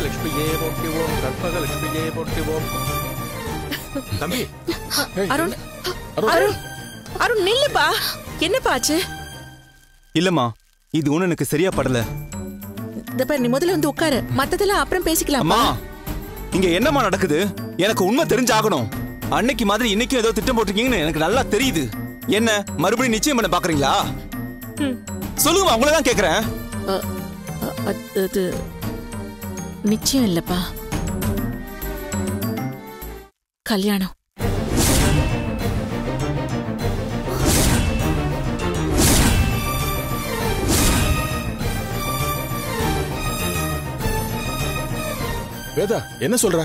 கற்பகலட்சுமியே போற்றி ஓம் கற்பகலட்சுமியே போற்றி ஓம் தம்பி அருண் அருண் அருண் நில்லுப்பா என்னப்பா ஆச்சு இல்லம்மா இது ஒண்ணு எனக்கு சரியா படல இந்த பாரு நீ முதல்ல வந்து உட்காரு மத்ததெல்லாம் அப்புறம் பேசிக்கலாம் அம்மா இங்க என்னம்மா நடக்குது எனக்கு உண்மை தெரிஞ்சாகணும் அன்னைக்கு மாதிரி இன்னைக்கும் ஏதோ திட்டம் போட்டிருக்கீங்கன்னு எனக்கு நல்லா தெரியுது என்ன மறுபடியும் நிச்சயம் பண்ண பாக்குறீங்களா சொல்லுங்க உங்களை தான் கேக்குறேன் அது நிச்சயம் இல்லப்பா கல்யாணம் வேதா என்ன சொல்ற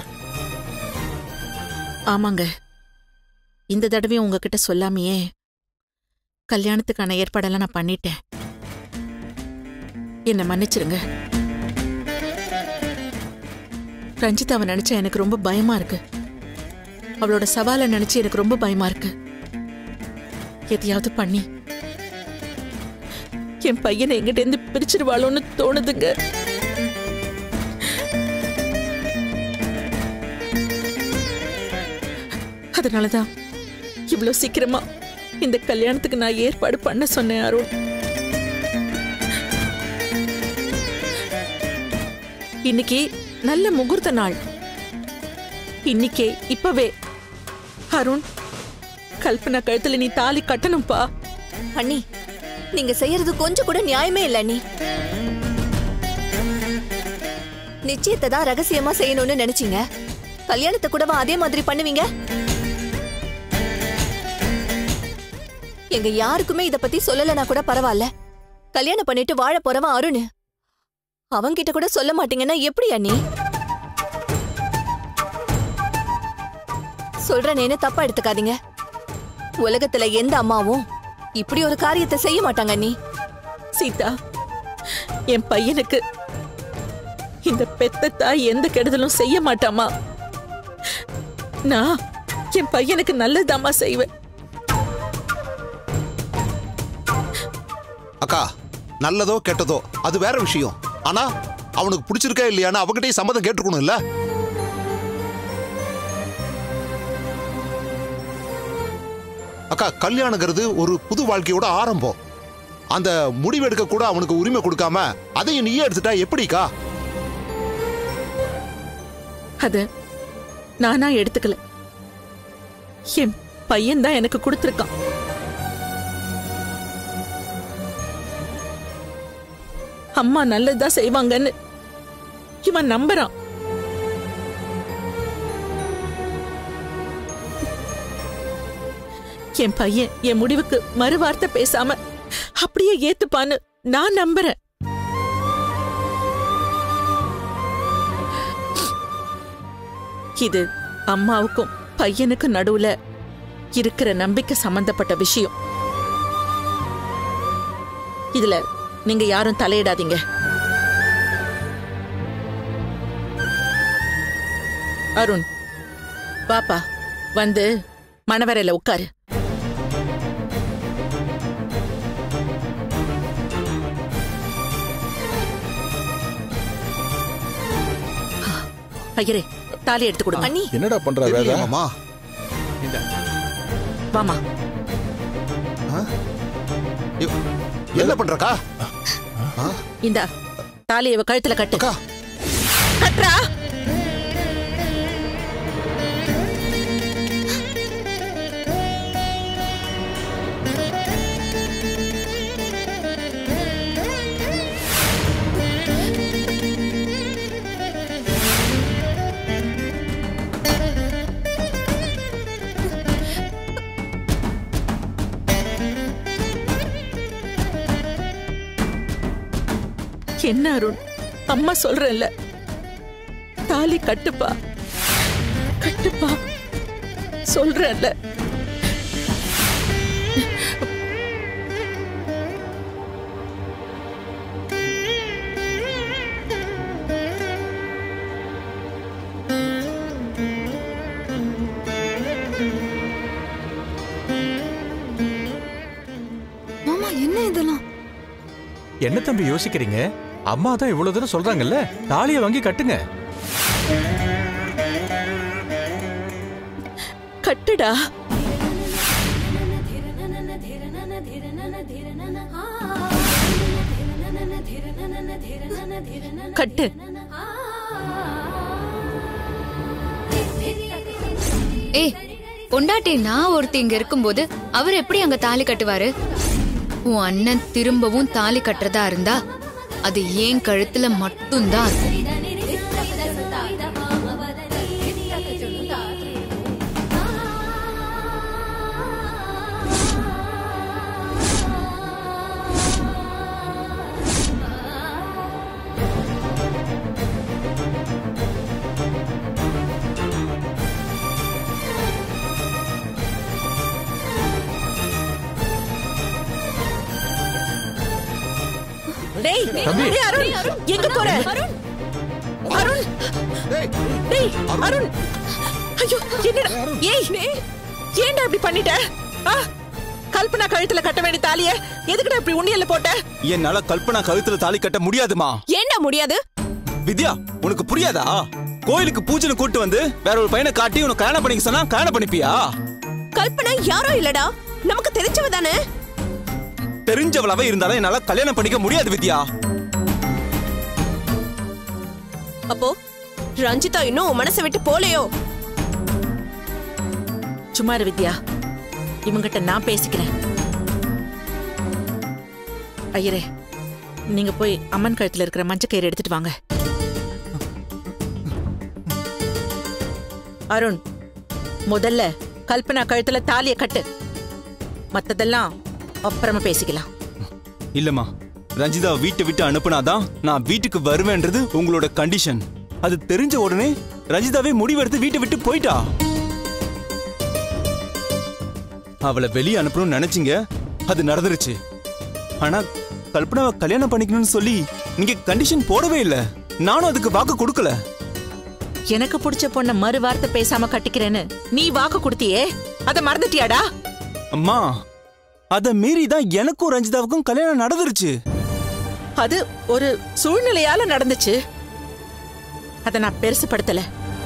ஆமாங்க இந்த தடவையும் உங்ககிட்ட சொல்லாமையே கல்யாணத்துக்கான ஏற்பாடெல்லாம் நான் பண்ணிட்டேன் என்ன மன்னிச்சிருங்க ரஞ்சிதாவை நினைச்சா எனக்கு ரொம்ப பயமா இருக்கு அவளோட சவாலை நினைச்சு எனக்கு ரொம்ப பயமா இருக்கு எதையாவது பண்ணி என் பையனை எங்கிட்ட இருந்து பிரிச்சிருவாளோன்னு தோணுதுங்க அதனாலதான் இவ்ளோ சீக்கிரமா இந்த கல்யாணத்துக்கு நான் ஏற்பாடு பண்ண சொன்னேன் அருண் இன்னைக்கு நல்ல முகூர்த்த நாள் இன்னைக்கே இப்பவே அருண் கல்பனா கழுத்துல நீ தாலி கட்டணும்பா அண்ணி நீங்க செய்யறது கொஞ்சம் கூட நியாயமே இல்ல அண்ணி நிச்சயத்தை தான் ரகசியமா செய்யணும்னு நினைச்சீங்க கல்யாணத்தை கூடவா அதே மாதிரி பண்ணுவீங்க எங்க யாருக்குமே இத பத்தி சொல்லலனா கூட பரவாயில்ல கல்யாணம் பண்ணிட்டு வாழ போறவன் அருண் அவன்கிட்ட கூட சொல்ல மாட்டீங்கன்னா எப்படி அண்ணி சொல்றேனேன்னு தப்பா எடுத்துக்காதீங்க உலகத்துல எந்த அம்மாவும் இப்படி ஒரு காரியத்தை செய்ய மாட்டாங்க அண்ணி சீதா என் பையனுக்கு இந்த பெத்த தாய் எந்த கெடுதலும் செய்ய மாட்டாமா நான் என் பையனுக்கு நல்லதாமா செய்வேன் அக்கா நல்லதோ கெட்டதோ அது வேற விஷயம் ஆனா அவனுக்கு பிடிச்சிருக்கா இல்லையான்னு அவகிட்டயும் சம்மதம் கேட்டுக்கணும் இல்ல அக்கா கல்யாணங்கிறது ஒரு புது வாழ்க்கையோட ஆரம்பம் அந்த முடிவெடுக்க கூட அவனுக்கு உரிமை கொடுக்காம அதையும் நீயே எடுத்துட்டா எப்படிக்கா அது நானா எடுத்துக்கல என் பையன் தான் எனக்கு கொடுத்திருக்கான் அம்மா நல்லதுதான் செய்வாங்கன்னு இவன் நம்புறான் என் பையன் என் முடிவுக்கு மறு வார்த்தை பேசாம அப்படியே ஏத்துப்பான்னு நான் நம்புறேன் இது அம்மாவுக்கும் பையனுக்கும் நடுவுல இருக்கிற நம்பிக்கை சம்பந்தப்பட்ட விஷயம் இதுல நீங்க யாரும் தலையிடாதீங்க அருண் பாப்பா வந்து மணவரையில உட்காரு ஐயரே தாலி எடுத்து கொடுங்க அண்ணி என்னடா பண்ற வேதா தெரியலையாம்மா? வாமா இவ்- என்ன பண்றக்கா இந்த தாலி இவ கழுத்துல கட்டு அக்கா கட்டுறா என்ன அருண் அம்மா சொல்றேன்ல தாலி கட்டுப்பா கட்டுப்பா சொல்றேன்ல மாமா என்ன இதெல்லாம் என்ன தம்பி யோசிக்கிறீங்க அம்மா தான் இவ்வளவு தூரம் சொல்றாங்கல்ல தாலியை வாங்கி கட்டுங்க கட்டுடா கட்டு ஏய் பொண்டாட்டி நான் ஒருத்தி இங்க இருக்கும்போது அவர் எப்படி அங்க தாலி கட்டுவாரு உன் அண்ணன் திரும்பவும் தாலி கட்டுறதா இருந்தா அது ஏன் கழுத்துல மட்டும்தான் இருக்கும் டேய் டேய், அருண் எங்க போற அருண் டேய் அருண் ஐயோ என்னடா ஏய் ஏன்டா இப்படி பண்ணிட்ட ஆ கல்பனா கழுத்துல கட்ட வேண்டிய தாலிய எதுக்குடா இப்படி உண்டியல்ல போட்ட என்னால கல்பனா கழுத்துல தாலி கட்ட முடியாதுமா ஏண்டா முடியாது வித்யா உனக்கு புரியாதா கோயிலுக்கு பூஜைன்னு கூட்டு வந்து வேற ஒரு பையனை காட்டி உனக்கு கல்யாணம் பண்ணிக்க சொன்னா கல்யாணம் பண்ணிப்பியா கல்பனா யாரோ இல்லடா நமக்கு தெரிஞ்சவ தானே தெரிஞ்சவளாவே இருந்தாலும் என்னால கல்யாணம் பண்ணிக்க முடியாது வித்யா அப்போ ரஞ்சிதா இன்னும் உன் மனசை விட்டு போலையோ சும்மா இரு வித்யா இவங்கிட்ட நான் பேசிக்கிறேன் ஐயரே நீங்க போய் அம்மன் கழுத்துல இருக்கிற மஞ்சக்கயிறு எடுத்துட்டு வாங்க அருண் முதல்ல கல்பனா கழுத்துல தாலிய கட்டு மத்ததெல்லாம் அப்புறமா பேசிக்கலாம் இல்லம்மா ரஞ்சிதா வீட்டை விட்டு அனுப்புனாதான் நான் வீட்டுக்கு வருவேன்றது உங்களோட கண்டிஷன் அது தெரிஞ்ச உடனே ரஞ்சிதாவே முடிவெடுத்து வீட்டை விட்டு போயிட்டா அவளை வெளியே அனுப்பணும்னு நினைச்சீங்க அது நடந்துருச்சு ஆனா கல்பனாவை கல்யாணம் பண்ணிக்கணும்னு சொல்லி நீங்க கண்டிஷன் போடவே இல்ல நானும் அதுக்கு வாக்கு கொடுக்கல எனக்கு பிடிச்ச பொண்ண மறு வார்த்தை பேசாம கட்டிக்கிறேன்னு நீ வாக்கு கொடுத்தியே அத மறந்துட்டியாடா அம்மா அத மீறி தான் எனக்கும் ரஞ்சிதாவுக்கும் கல்யாணம் நடந்துருச்சு அது ஒரு சூழ்நிலையால நடந்துச்சு அத நான் பெருசுபடுத்தல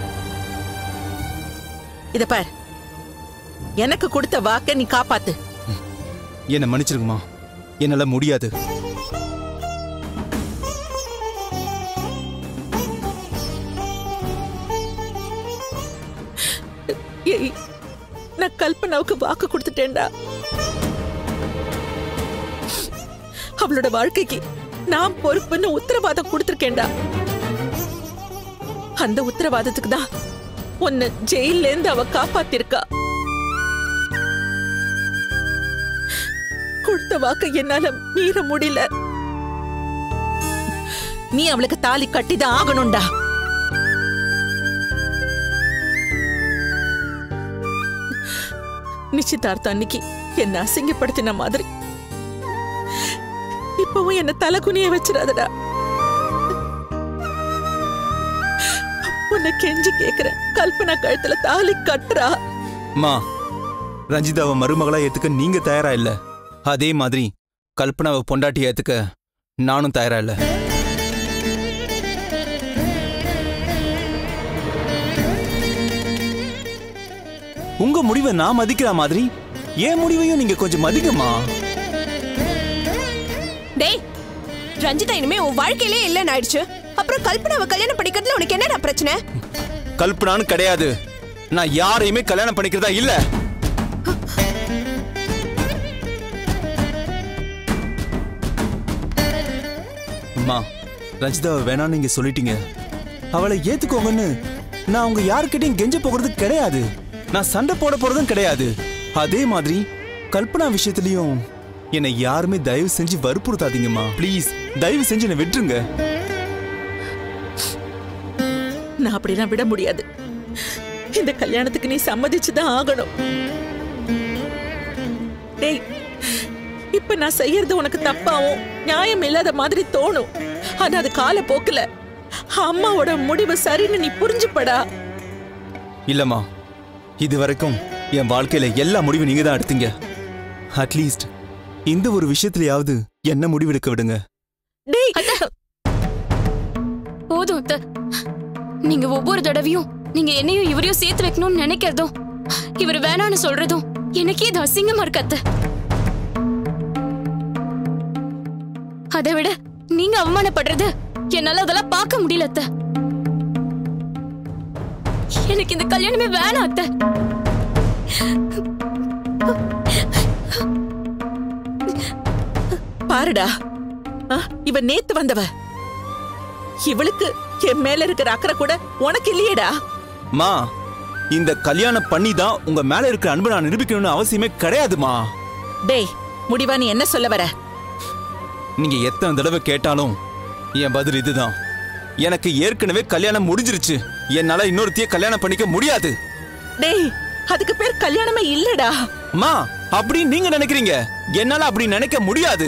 இத பார் எனக்கு கொடுத்த வாக்க நீ காப்பாத்து என்ன மன்னிச்சிருக்குமா என்னால முடியாது ஏய், நான் கல்பனாவுக்கு வாக்கு கொடுத்துட்டேன்டா அவளோட வாழ்க்கைக்கு நான் பொறுப்புன்னு உத்தரவாதம் கொடுத்திருக்கேன்டா அந்த உத்தரவாதத்துக்கு தான் உன்னை ஜெயில இருந்து அவ காப்பாத்திருக்கா கொடுத்த வாக்க என்னால மீற முடியல நீ அவளுக்கு தாலி கட்டிதான் ஆகணும்டா நிச்சயதார்த்தம் அன்னைக்கு என்ன அசிங்கப்படுத்தின மாதிரி இப்பவும் என்ன தலை குனிய வச்சிடாதடா உன்னை கெஞ்சி கேக்குறேன் கல்பனா கழுத்துல தாலி கட்டுறா மா ரஞ்சிதாவை மருமகளா ஏத்துக்க நீங்க தயாரா இல்ல அதே மாதிரி கல்பனாவை பொண்டாட்டி ஏத்துக்க நானும் தயாரா இல்ல உங்க முடிவை நான் மதிக்கிற மாதிரி என் முடிவையும் நீங்க கொஞ்சம் மதிக்கமா டேய் ரஞ்சிதா இனிமே உன் வாழ்க்கையிலே இல்லைன்னு ஆயிடுச்சு அப்புறம் கல்பனாவை கல்யாணம் பண்ணிக்கிறதுல உனக்கு என்னடா பிரச்சனை கல்பனான்னு கிடையாது நான் யாரையுமே கல்யாணம் பண்ணிக்கிறதா இல்ல அம்மா ரஞ்சிதாவை வேணாம்னு நீங்க சொல்லிட்டீங்க அவளை ஏத்துக்கோங்கன்னு நான் உங்க யாருக்கிட்டையும் கெஞ்ச போகிறது கிடையாது நான் சண்டை போட போறதும் கிடையாது அதே மாதிரி கல்பனா விஷயத்துலயும் என்னை யாருமே தயவு செஞ்சு வற்புறுத்தாதீங்கம்மா ப்ளீஸ் தயவு செஞ்சு என்னை விட்டுருங்க நான் அப்படிலாம் விட முடியாது இந்த கல்யாணத்துக்கு நீ சம்மதிச்சுதான் ஆகணும் டேய் இப்ப நான் செய்யறது உனக்கு தப்பாவும் நியாயம் இல்லாத மாதிரி தோணும் ஆனா அது கால போக்குல அம்மாவோட முடிவு சரின்னு நீ புரிஞ்சுப்படா இல்லம்மா இது வரைக்கும் என் வாழ்க்கையில எல்லா முடிவும் நீங்க தான் எடுத்தீங்க அட்லீஸ்ட் இந்த ஒரு விஷயத்துலயாவது என்ன முடிவெடுக்க விடுங்க டேய் போதும் அத்தை. நீங்க ஒவ்வொரு தடவையும் நீங்க என்னையும் இவரையும் சேர்த்து வைக்கணும்னு நினைக்கிறதும் இவர் வேணான்னு சொல்றதும் எனக்கே இது அசிங்கமா இருக்கு அத்தை அதை விட நீங்க அவமானப்படுறது என்னால அதெல்லாம் பார்க்க முடியல அத்தை எனக்கு இந்த கல்யாணமே வேணாம் அத்தை பாருடா ஆ, இவ நேத்து வந்தவ இவளுக்கு என் மேல இருக்கிற அக்கறை கூட உனக்கு இல்லையேடா மா இந்த கல்யாணம் பண்ணி தான் உங்க மேல இருக்கிற அன்பை நான் நிரூபிக்கணும்னு அவசியமே கிடையாதுமா டேய் முடிவா நீ என்ன சொல்ல வர நீங்க எத்தனை தடவை கேட்டாலும் என் பதில் இதுதான் எனக்கு ஏற்கனவே கல்யாணம் முடிஞ்சிருச்சு என்னால இன்னொருத்தைய கல்யாணம் பண்ணிக்க முடியாது டேய் அதுக்கு பேர் கல்யாணமே இல்லடா மா அப்படி நீங்க நினைக்கிறீங்க என்னால அப்படி நினைக்க முடியாது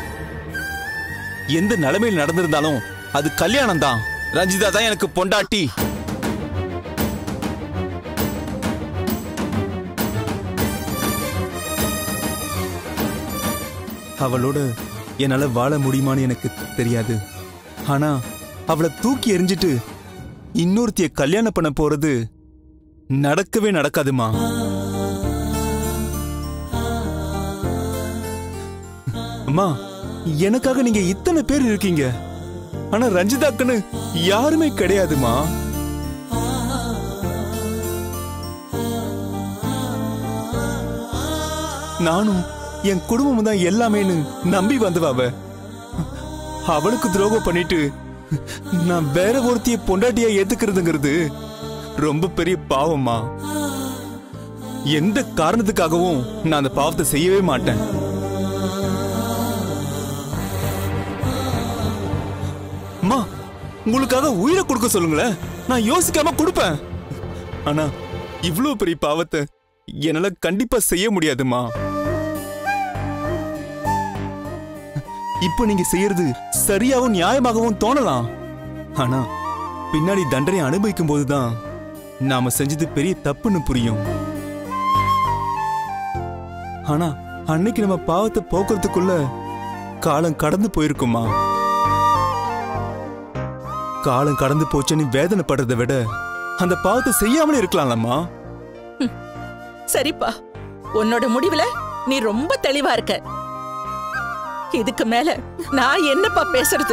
எந்த நிலைமையில் நடந்திருந்தாலும் அது கல்யாணம் தான் ரஞ்சிதா தான் எனக்கு பொண்டாட்டி அவளோட என்னால வாழ முடியுமான்னு எனக்கு தெரியாது ஆனா அவளை தூக்கி எறிஞ்சிட்டு இன்னொருத்திய கல்யாணம் பண்ண போறது நடக்கவே நடக்காதுமா அம்மா எனக்காக நீங்க இத்தனை பேர் இருக்கீங்க ஆனா ரஞ்சிதாக்குன்னு யாருமே கிடையாதுமா நானும் என் குடும்பம் தான் எல்லாமேன்னு நம்பி வந்தவ அவ அவளுக்கு துரோகம் பண்ணிட்டு நான் வேற ஒருத்திய பொண்டாட்டியா ஏத்துக்கிறதுங்கிறது ரொம்ப பெரிய பாவம்மா எந்த காரணத்துக்காகவும் நான் அந்த பாவத்தை செய்யவே மாட்டேன் அம்மா உங்களுக்காக உயிரை கொடுக்க சொல்லுங்களேன் நான் யோசிக்காம கொடுப்பேன் ஆனா இவ்ளோ பெரிய பாவத்தை என்னால கண்டிப்பா செய்ய முடியாதுமா இப்போ நீங்க செய்யறது சரியாவும் நியாயமாகவும் தோணலாம் ஆனா பின்னாடி தண்டனை அனுபவிக்கும் போதுதான் நாம செஞ்சது பெரிய தப்புன்னு புரியும் ஆனா அன்னைக்கு நம்ம பாவத்தை போக்குறதுக்குள்ள காலம் கடந்து போயிருக்குமா காலம் கடந்து போச்சுன்னு வேதனைப்படுறதை விட அந்த பாவத்தை செய்யாமலே இருக்கலாம்லம்மா சரிப்பா உன்னோட முடிவுல நீ ரொம்ப தெளிவா இருக்க இதுக்கு மேல நான் என்னப்பா பேசுறது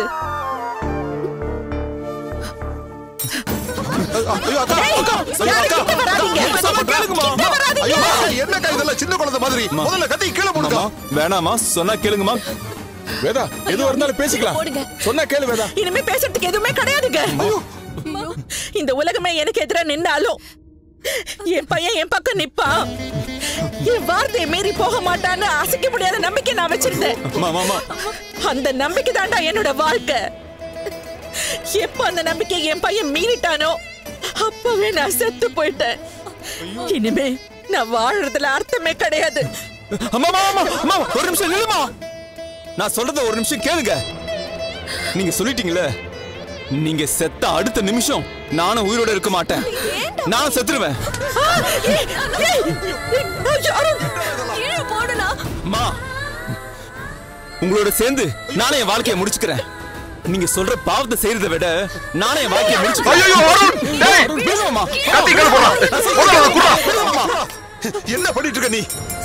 ஐயோ அக்கா அக்கா ஐயோ யாரும் அக்கா கிட்ட வராதீங்க. என்ன சொல்ல கேளுங்கம்மா. கிட்ட வராதீங்க. ஐயோ என்னக்கா இதெல்லாம் சின்ன குழந்தை மாதிரி முதல்ல கத்தி கீழே போடுக்கா அம்மா, வேணாம்மா சொன்னா கேளுங்கம்மா வேதா எதுவா இருந்தாலும் பேசிக்கலாம் போடுங்க. சொன்னா கேளு வேதா இனிமே பேசுறதுக்கு எதுவுமே கிடையாதுங்க இந்த உலகமே எனக்கு எதிரா நின்னாலும் என் பையன் என் பக்கம் நிப்பான் என் வார்த்தையை மீறி போக மாட்டான்னு அசைக்க முடியாத நம்பிக்கை நான் வச்சிருந்தேன் அம்மா, அம்மா, அம்மா. அந்த நம்பிக்கை தாண்டா என்னோட வாழ்க்கை எப்ப அந்த நம்பிக்கை என் பையன் மீறிட்டானோ அப்பவே நான் செத்து போயிட்டேன் இனிமே நான் வாழறதுல அர்த்தமே கிடையாது அம்மா, அம்மா, அம்மா, அம்மா, ஒரு நிமிஷம் நில்லுமா நான் சொல்றத ஒரு நிமிஷம் கேளுங்க நீங்க சொல்லிட்டீங்களே நீங்க செத்த அடுத்த நிமிஷம் நானும் உயிரோட இருக்க மாட்டேன் நானும் செத்துருவேன் ஏய், ஏய், ஐயோ, அருண். அம்மா உங்களோட சேர்ந்து நானே என் வாழ்க்கையை முடிச்சுக்கிறேன் நீங்க சொல்ற பாவத்தை செய்யறதை விட நானே என் வாழ்க்கையை முடிச்சுக்கிறேன் ஐயோ அருண் டேய் விடுங்கம்மா. கத்தி கீழே போடா போடா குடா விடுங்கம்மா. என்ன பண்ணிட்டு இருக்க நீ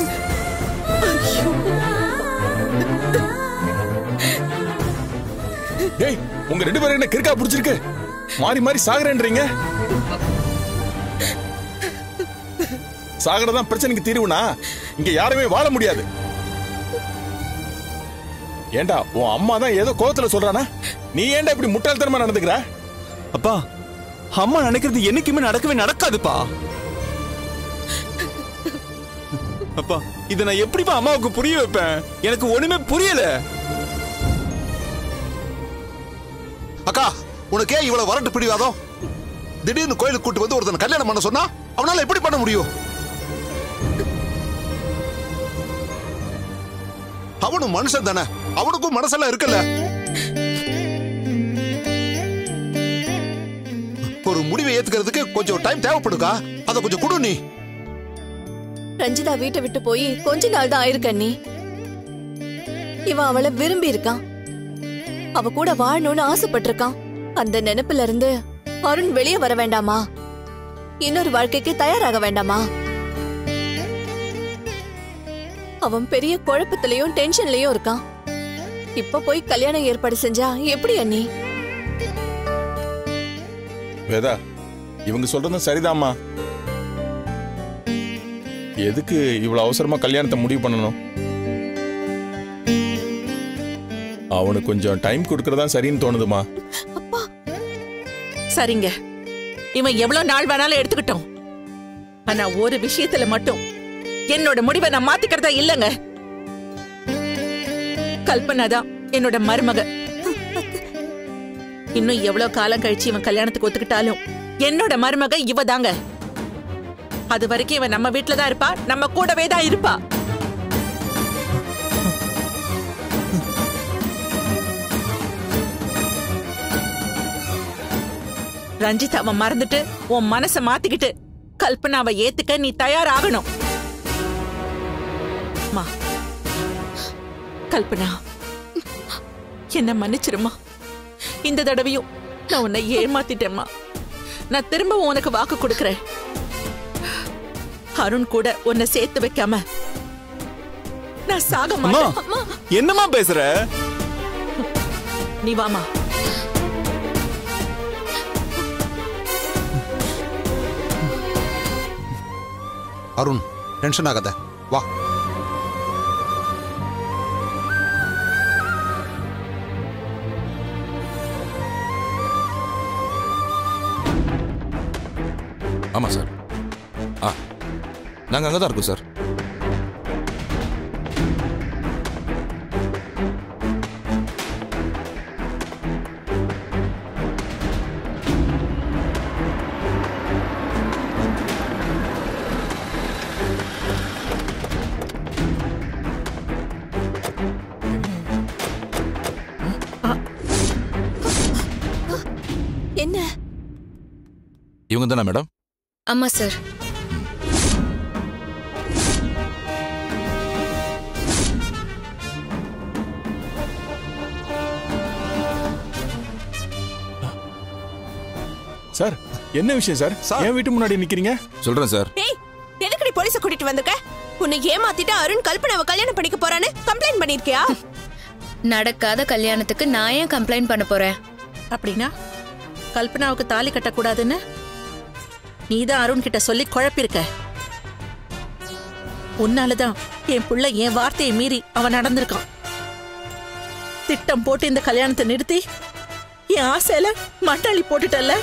டேய் உங்க ரெண்டு பேரும் என்ன கிறுக்கா புடிச்சிருக்கு மாறி மாறி சாகுறேன்றீங்க சாகரதான் பிரச்சனைக்கு தீர்வுனா இங்க யாருமே வாழ முடியாது ஏண்டா உன் அம்மா தான் ஏதோ கோவத்துல சொல்றானா நீ ஏன்டா இப்படி முட்டாள்தனமா நடந்துக்கிற அப்பா அம்மா நினைக்கிறது என்னைக்குமே நடக்கவே நடக்காதுப்பா அப்பா இத நான் எப்படிப்பா அம்மாவுக்கு புரிய வைப்பேன் எனக்கு ஒண்ணுமே புரியல அக்கா உனக்கு ஏன் இவ்வளவு வரட்டு பிடிவாதம் திடீர்னு கோயிலுக்கு கூட்டு வந்து ஒருத்தன் கல்யாணம் பண்ண சொன்னா அவனால எப்படி பண்ண முடியும் அவனும் மனுஷன் தானே அவனுக்கும் மனசெல்லாம் இருக்குல்ல ஒரு முடிவை ஏத்துக்கிறதுக்கு கொஞ்சம் டைம் தேவைப்படுக்கா அதை கொஞ்சம் கொடு நீ ரஞ்சிதா வீட்டை விட்டு போய் கொஞ்ச நாள் தான் ஆயிருக்கு அண்ணி இவன் அவளை விரும்பி இருக்கான் அவ கூட வாழணும்னு ஆசைப்பட்டிருக்கான் அந்த நினைப்புல இருந்து அருண் வெளியே வர வேண்டாமா இன்னொரு வாழ்க்கைக்கு தயாராக வேண்டாமா அவன் பெரிய குழப்பத்திலயும் டென்ஷன்லயும் இருக்கான் இப்ப போய் கல்யாணம் ஏற்பாடு செஞ்சா எப்படி அண்ணி வேதா இவங்க சொல்றதும் சரிதாம்மா எதுக்கு இவ்வளவு அவசரமா கல்யாணத்தை முடிவு பண்ணணும் அவனுக்கு கொஞ்சம் டைம் கொடுக்கறதா சரின்னு தோணுதுமா சரிங்க இவன் எவ்வளவு நாள் வேணாலும் எடுத்துக்கிட்டோம் ஆனா ஒரு விஷயத்துல மட்டும் என்னோட முடிவை நான் மாத்திக்கிறதா இல்லங்க கல்பனா தான் என்னோட மருமக இன்னும் எவ்வளவு காலம் கழிச்சு இவன் கல்யாணத்துக்கு ஒத்துக்கிட்டாலும் என்னோட மருமக இவ தாங்க அது வரைக்கும் இவன் நம்ம வீட்டுல தான் இருப்பா நம்ம கூடவே தான் இருப்பா ரஞ்சித் அவன் மறந்துட்டு உன் மனச மாத்திக்கிட்டு கல்பனாவை ஏத்துக்க நீ தயாராகணும் மா கல்பனா என்ன மன்னிச்சிருமா இந்த தடவையும் நான் உன்னை ஏமாத்திட்டேம்மா நான் திரும்பவும் உனக்கு வாக்கு கொடுக்கறேன் அருண் கூட உன்னை சேர்த்து வைக்காம நான் சாக அம்மா மாட்டேன் என்னம்மா பேசுற நீ வாமா அருண் டென்ஷன் ஆகாத வா ஆமாம் சார் ஆ நாங்கள் அங்கே தான் இருக்கோம் சார் என்ன இவங்க தானே மேடம் ஆமா சார் சார் என்ன விஷயம் சார் சார். என் வீட்டு முன்னாடி நிக்கிறீங்க சொல்கிறேன் சார் ஏய் எதுக்குடி போலீஸ கூட்டிட்டு வந்திருக்க உன்னை ஏமாத்திட்டு அருண் கல்பனாவை கல்யாணம் பண்ணிக்க போறான்னு கம்ப்ளைண்ட் பண்ணிருக்கியா நடக்காத கல்யாணத்துக்கு நான் ஏன் கம்ப்ளைண்ட் பண்ண போறேன் அப்படின்னா கல்பனாவுக்கு தாலி கட்டக்கூடாதுன்னு நீதான் அருண் கிட்ட சொல்லி குழப்பிருக்க உன்னாலதான் என் புள்ள என் வார்த்தையை மீறி அவன் நடந்திருக்கான் திட்டம் போட்டு இந்த கல்யாணத்தை நிறுத்தி என் ஆசையில மட்டாளி போட்டுட்டல்ல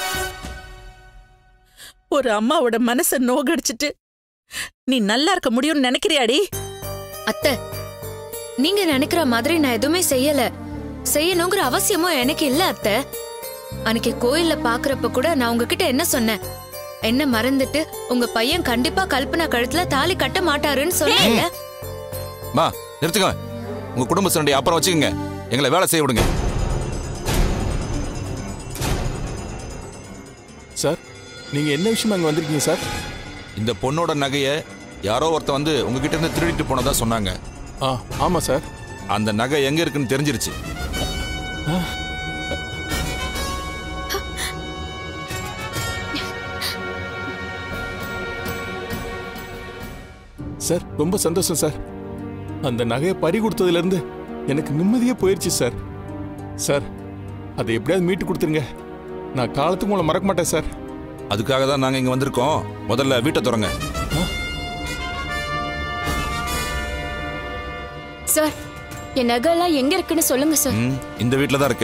ஒரு அம்மாவோட மனசை நோகடிச்சிட்டு நீ நல்லா இருக்க முடியும்னு நினைக்கிறியாடி அத்தை நீங்க நினைக்கிற மாதிரி நான் எதுவுமே செய்யல செய்யணுங்கிற அவசியமும் எனக்கு இல்ல அத்தை அன்னைக்கு கோயில்ல பாக்குறப்ப கூட நான் உங்ககிட்ட என்ன சொன்னேன் என்ன மறந்துட்டு உங்க பையன் கண்டிப்பா கல்பனா கழுத்துல தாலி கட்ட மாட்டாருன்னு சொன்னீங்க மா நிறுத்துங்க உங்கள் குடும்ப சண்டையை அப்புறம் வச்சுக்கோங்க எங்களை வேலை செய்ய விடுங்க சார் நீங்க என்ன விஷயமா அங்க வந்திருக்கீங்க சார் இந்த பொண்ணோட நகையை யாரோ ஒருத்தன் வந்து உங்ககிட்ட இருந்து திருடிட்டு போனதா சொன்னாங்க ஆ ஆமா சார் அந்த நகை எங்க இருக்குன்னு தெரிஞ்சிருச்சு சார் ரொம்ப சந்தோஷம் சார் அந்த நகையை பறி கொடுத்ததுல இருந்து எனக்கு நிம்மதியே போயிருச்சு சார் சார் அதை எப்படியாவது மீட்டு கொடுத்துருங்க நான் காலத்துக்கு உங்களை மறக்க மாட்டேன் சார் அதுக்காக தான் நாங்கள் இங்கே வந்திருக்கோம் முதல்ல வீட்டை திறங்க சார் என் நகை எல்லாம் எங்க இருக்குன்னு சொல்லுங்க சார் ம் இந்த வீட்டில் தான் இருக்கு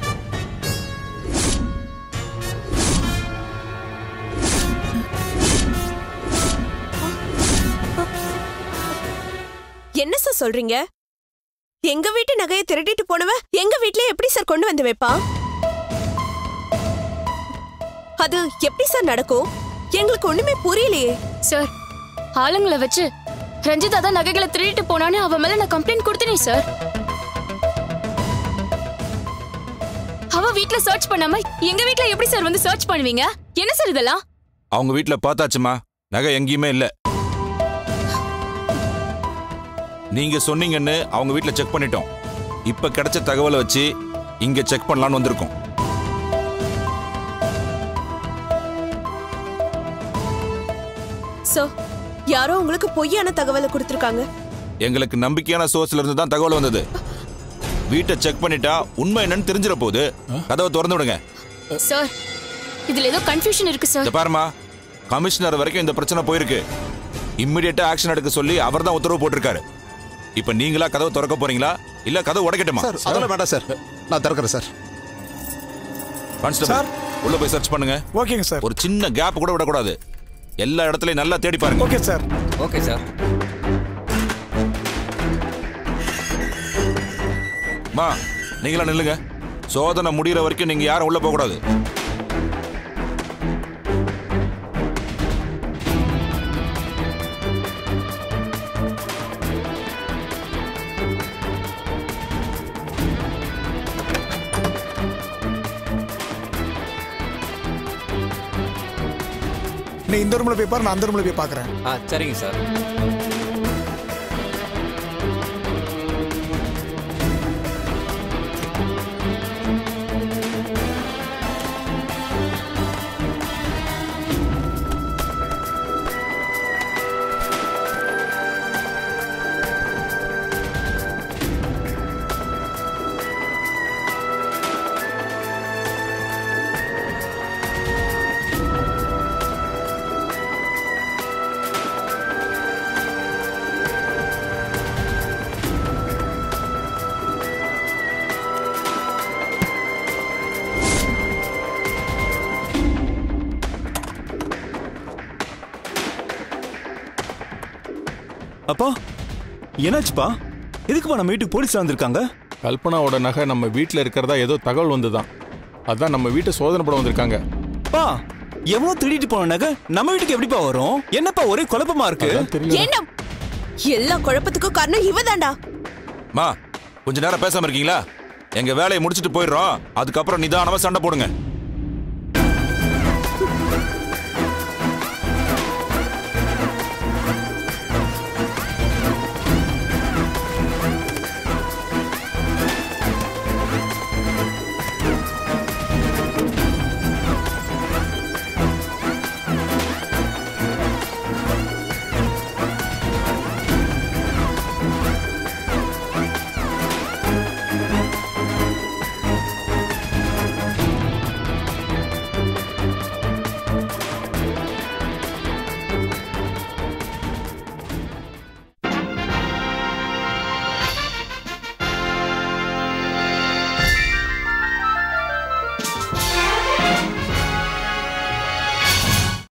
என்ன சார் சொல்றீங்க எங்க வீட்டு நகையை திருடிட்டு போனவ எங்க வீட்ல எப்படி சார் கொண்டு வந்து வைப்பா அது எப்படி சார் நடக்கும் எங்களுக்கு ஒண்ணுமே புரியலையே சார் ஆளுங்களை வச்சு ரஞ்சிதா தான் நகைகளை திருடிட்டு போனான்னு அவ மேல நான் கம்ப்ளைண்ட் கொடுத்தேனே சார் அவ வீட்ல சர்ச் பண்ணாம எங்க வீட்ல எப்படி சார் வந்து சர்ச் பண்ணுவீங்க என்ன சார் இதெல்லாம் அவங்க வீட்டில் பார்த்தாச்சுமா நகை எங்கேயுமே இல்லை நீங்க சொன்னீங்கன்னு அவங்க வீட்டில் செக் பண்ணிட்டோம் இப்போ கிடைச்ச தகவலை வச்சு இங்க செக் பண்ணலான்னு வந்திருக்கோம் சோ யாரோ உங்களுக்கு பொய்யான தகவலை கொடுத்திருக்காங்க எங்களுக்கு நம்பிக்கையான சோர்ஸ்ல இருந்து தான் தகவல் வந்தது வீட்டை செக் பண்ணிட்டா உண்மை என்னன்னு தெரிஞ்சிட போகுது கதவை திறந்து விடுங்க சார் இதுல ஏதோ கன்ஃபியூஷன் இருக்கு சார் இந்த பாருமா கமிஷனர் வரைக்கும் இந்த பிரச்சனை போயிருக்கு இம்மிடியட்டா ஆக்ஷன் எடுக்க சொல்லி அவர் தான் உத்தரவு போட்டிருக்காரு இப்ப நீங்களா கதவை திறக்க போறீங்களா இல்ல கதவை உடைக்கட்டுமா சார் அதெல்லாம் வேண்டாம் சார் நான் திறக்கிறேன் சார் கான்ஸ்டபிள் உள்ள போய் சர்ச் பண்ணுங்க ஓகேங்க சார் ஒரு சின்ன கேப் கூட விடக்கூடாது எல்லா இடத்துலயும் நல்லா தேடி பாருங்க ஓகே சார் ஓகே சார் மா நீங்களா நில்லுங்க சோதனை முடியிற வரைக்கும் நீங்க யாரும் உள்ள போக கூடாது நீ இந்த ரூம்ல போய் பாரு நான் அந்த ரூம்ல போய் பாக்குறேன் ஆ சரிங்க சார் அப்பா என்னாச்சுப்பா எதுக்குப்பா நம்ம வீட்டுக்கு போலீஸ் வந்திருக்காங்க கல்பனாவோட நகை நம்ம வீட்டில் இருக்கிறதா ஏதோ தகவல் வந்துதான் அதான் நம்ம வீட்டை சோதனை படம் வந்திருக்காங்க பா எவனோ திருடிட்டு போன நகை நம்ம வீட்டுக்கு எப்படிப்பா வரும் என்னப்பா ஒரே குழப்பமா இருக்கு என்ன எல்லா குழப்பத்துக்கும் காரணம் இவதான்டா மா கொஞ்ச நேரம் பேசாம இருக்கீங்களா எங்க வேலையை முடிச்சிட்டு போயிடுறோம் அதுக்கப்புறம் நிதானமா சண்டை போடுங்க